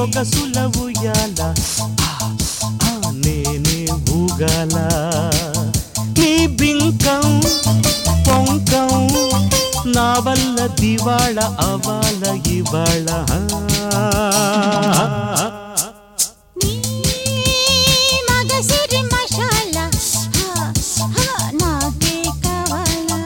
సొగసుల ఉయ్యాల ఆ, ఆ, నేనే ఊగాల నీ బింకం పొంకం నా వల్ల దివాళ అవాల ఇవాళ నీ మగసిరి మషాలా హా, హా, నాకే కావాలా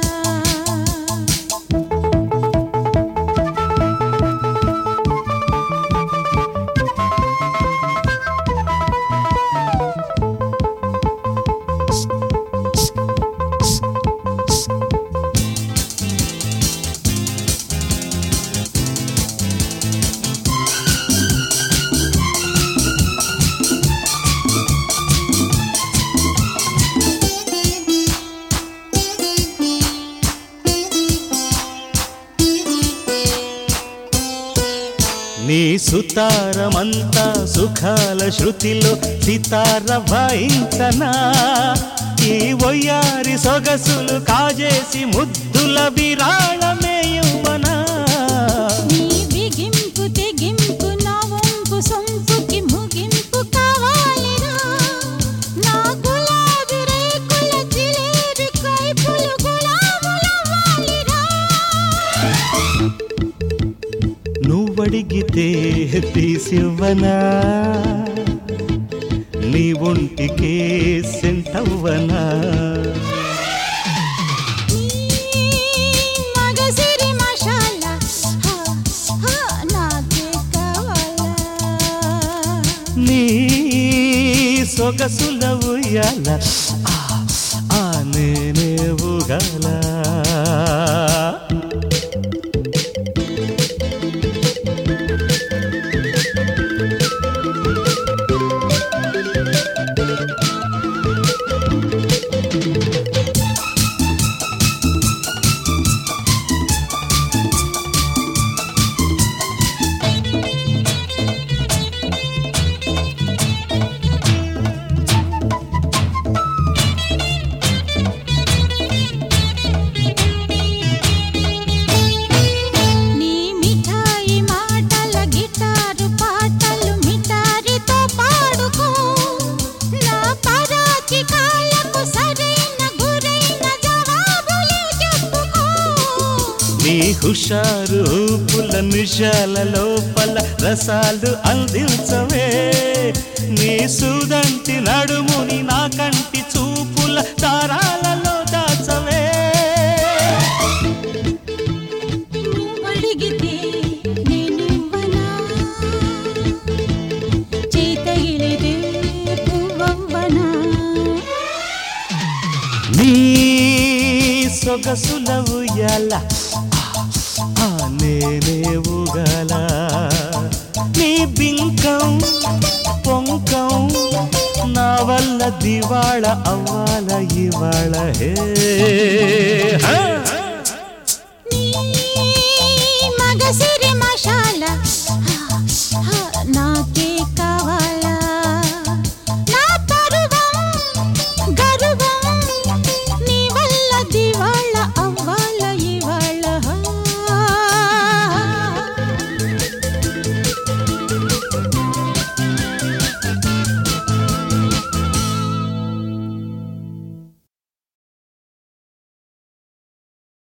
నీ సుతారమంతా సుఖాల శృతిలో సితార వాయించనా ఈ వయ్యారి సొగసులు కాజేసి ముద్దుల విరాళమే ఇవ్వనా నీ బిగింపు తెగింపు నా వంపు సొంపుకి ముగింపు కావాలిరా నా గులాబీ రేకుల జిలేబీ కైపులు గులాములవ్వాలిరా నువ్వడిగితే తీసివ్వనా నీ ఒంటికే సెంటవ్వనా మగసిరి మషాలా హా, హా, నాకే కావాలా నీ సొగసుల ఉయ్యాల ఆ, ఆ నేనే ఊగాల నీ మిఠాయి మాటల గిటారు పాటలు మిఠారితో పాడుకో నా పరాచి కాళ్ళకు సరైన గురైన జవాబులే చెప్పుకో నీ హుషారు పుల నిషాల లోపల రసాలు అందించవే నీ సుదంటి నడుముని నా కంటి చూపుల దారాలలో దాచవే నువ్వడిగితే నేనివ్వనా చేతగిలితే పువ్వవ్వనా నీ సొగసుల ఉయ్యాల ఆ నేనే ఊగాల నీ బింకం పొంకం నా వల్ల దివాళ అవ్వాల ఇవాళ హే హా. నీ మగసిరి